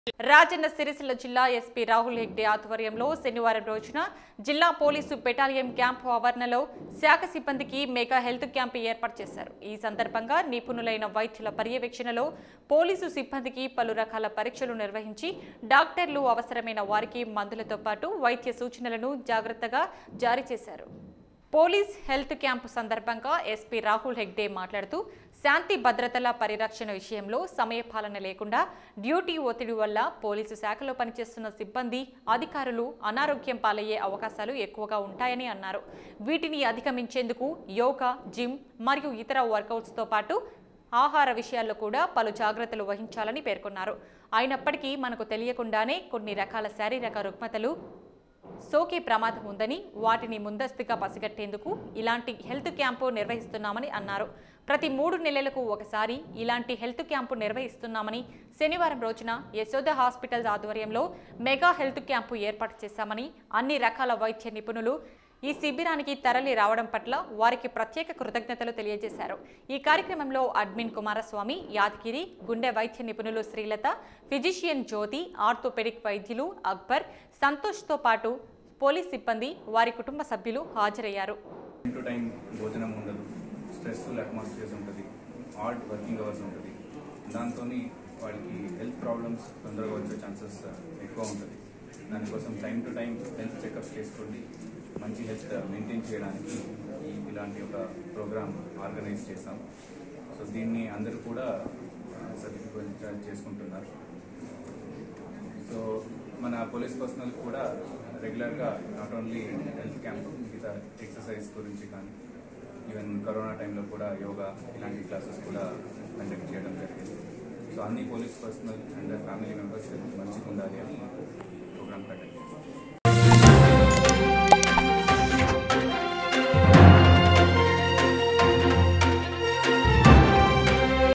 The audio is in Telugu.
రాజన్న సిరిసిల్ల జిల్లా ఎస్పీ రాహుల్ హెగ్డే ఆధ్వర్యంలో శనివారం రోజున జిల్లా పోలీసు బెటాలియన్ క్యాంపు ఆవరణలో శాఖ సిబ్బందికి మెగా హెల్త్ క్యాంప్ ఏర్పాటు చేశారు ఈ సందర్భంగా నిపుణులైన వైద్యుల పర్యవేక్షణలో పోలీసు సిబ్బందికి పలు రకాల పరీక్షలు నిర్వహించి డాక్టర్లు అవసరమైన వారికి మందులతో పాటు వైద్య సూచనలను జాగ్రత్తగా జారీ చేశారు పోలీస్ హెల్త్ క్యాంపు సందర్భంగా ఎస్పీ రాహుల్ హెగ్డే మాట్లాడుతూ శాంతి భద్రతల పరిరక్షణ విషయంలో సమయపాలన లేకుండా డ్యూటీ ఒత్తిడి వల్ల పోలీసు శాఖలో పనిచేస్తున్న సిబ్బంది అధికారులు అనారోగ్యం పాలయ్యే అవకాశాలు ఎక్కువగా ఉంటాయని అన్నారు వీటిని అధిగమించేందుకు యోగా జిమ్ మరియు ఇతర వర్కౌట్స్తో పాటు ఆహార విషయాల్లో కూడా పలు జాగ్రత్తలు వహించాలని పేర్కొన్నారు అయినప్పటికీ మనకు తెలియకుండానే కొన్ని రకాల శారీరక రుగ్మతలు సోకే ప్రమాదం ఉందని వాటిని ముందస్తుగా పసిగట్టేందుకు ఇలాంటి హెల్త్ క్యాంపు నిర్వహిస్తున్నామని అన్నారు ప్రతి మూడు నెలలకు ఒకసారి ఇలాంటి హెల్త్ క్యాంపు నిర్వహిస్తున్నామని శనివారం రోజున యశోద హాస్పిటల్స్ ఆధ్వర్యంలో మెగా హెల్త్ క్యాంపు ఏర్పాటు చేశామని అన్ని రకాల వైద్య నిపుణులు ఈ శిబిరానికి తరలి రావడం పట్ల వారికి ప్రత్యేక కృతజ్ఞతలు తెలియజేశారు ఈ కార్యక్రమంలో అడ్మిన్ కుమారస్వామి యాదగిరి గుండె వైద్య నిపుణులు శ్రీలత ఫిజిషియన్ జ్యోతి ఆర్థోపెడిక్ వైద్యులు అక్బర్ సంతోష్తో పాటు పోలీస్ సిబ్బంది వారి కుటుంబ సభ్యులు హాజరయ్యారు టైం టు టైం భోజనం ఉండదు స్ట్రెస్ఫుల్ అట్మాస్ఫియర్స్ ఉంటుంది హార్డ్ వర్కింగ్ అవర్స్ ఉంటుంది దాంతో వాళ్ళకి హెల్త్ ప్రాబ్లమ్స్ తొందరగా వచ్చే ఛాన్సెస్ ఎక్కువ ఉంటుంది దానికోసం time to time health checkups చేసుకోండి మంచి హెల్త్ మెయింటైన్ చేయడానికి ఈ ఇలాంటి ఒక ప్రోగ్రామ్ ఆర్గనైజ్ చేస్తాం సో దీన్ని అందరూ కూడా సర్టిఫికేట్ చేసుకుంటున్నారు సో మన పోలీస్ పర్సనల్ కూడా రెగ్యులర్గా నాట్ ఓన్లీ హెల్త్ క్యాంప్ మిగతా ఎక్సర్సైజ్ గురించి కానీ ఈవెన్ కరోనా టైంలో కూడా యోగా ఇలాంటి క్లాసెస్ కూడా కండక్ట్ చేయడం జరిగింది సో అన్ని police personnel and family members మంచిగా ఉండాలి అని